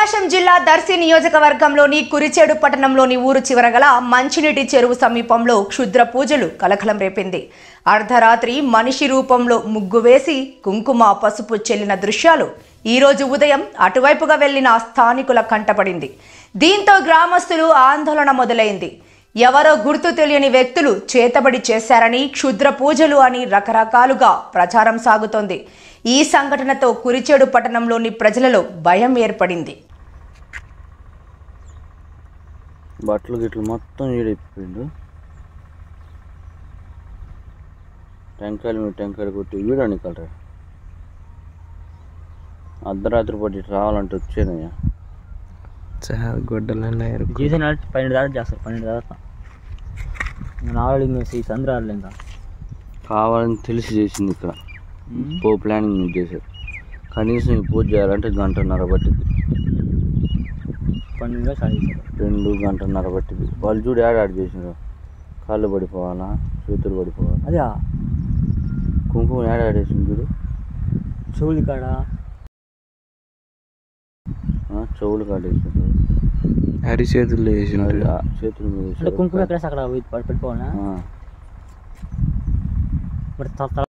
ప్రకాశం జిల్లా దర్శి నియోజకవర్గంలోని కురిచేడు పట్టణంలోని ఊరు చివర గల మంచినీటి చెరువు సమీపంలో క్షుద్ర పూజలు కలకలం రేపింది అర్ధరాత్రి మనిషి రూపంలో ముగ్గు వేసి కుంకుమ పసుపు చెల్లిన దృశ్యాలు ఈ రోజు ఉదయం అటువైపుగా వెళ్లిన స్థానికుల కంటపడింది దీంతో గ్రామస్తులు ఆందోళన మొదలైంది ఎవరో గుర్తు తెలియని వ్యక్తులు చేతబడి చేశారని క్షుద్ర పూజలు అని రకరకాలుగా ప్రచారం సాగుతోంది ఈ సంఘటనతో కురిచేడు పట్టణంలోని ప్రజలలో భయం ఏర్పడింది బట్టలు గిట్లు మొత్తం ఈడైపోయిండు టెంకాయలు మీద టెంకాయలు కొట్టి వీడని కలరా అర్ధరాత్రి పూట ఇటు రావాలంటే వచ్చానయ్యా చాలా గొడ్డలన్నా చేసిన పన్నెండు దాకా చేస్తారు పన్నెండు దాకా నేను ఆల్రెడీ ఈ సంద్ర ఆడలే ఇంకా కావాలని తెలిసి చేసింది ఇక్కడ పో ప్లానింగ్ మీరు చేశారు కనీసం ఈ పూజ చేయాలంటే గంటన్నర పట్టింది పన్నెండుగా స్టార్ట్ చేశారు రెండు గంటన్నర పట్టింది వాళ్ళు చూడు యాడ్ యాడ్ చేసినారు కాళ్ళు పడిపోవాలా చేతులు పడిపోవాలా అదే కుంకుమ యాడ్ యాడ్ వేసింది చూడు చెవులు కాడ ఆ, చెవులు కాడేసింది అరి చేతుల్లో వేసిండ్రు చేతుల మీద అంటే వేశారు. కుంకుమ ఎక్కడ అక్కడ పోయి పెట్టుకోవాలా ఆ. మరి త- త-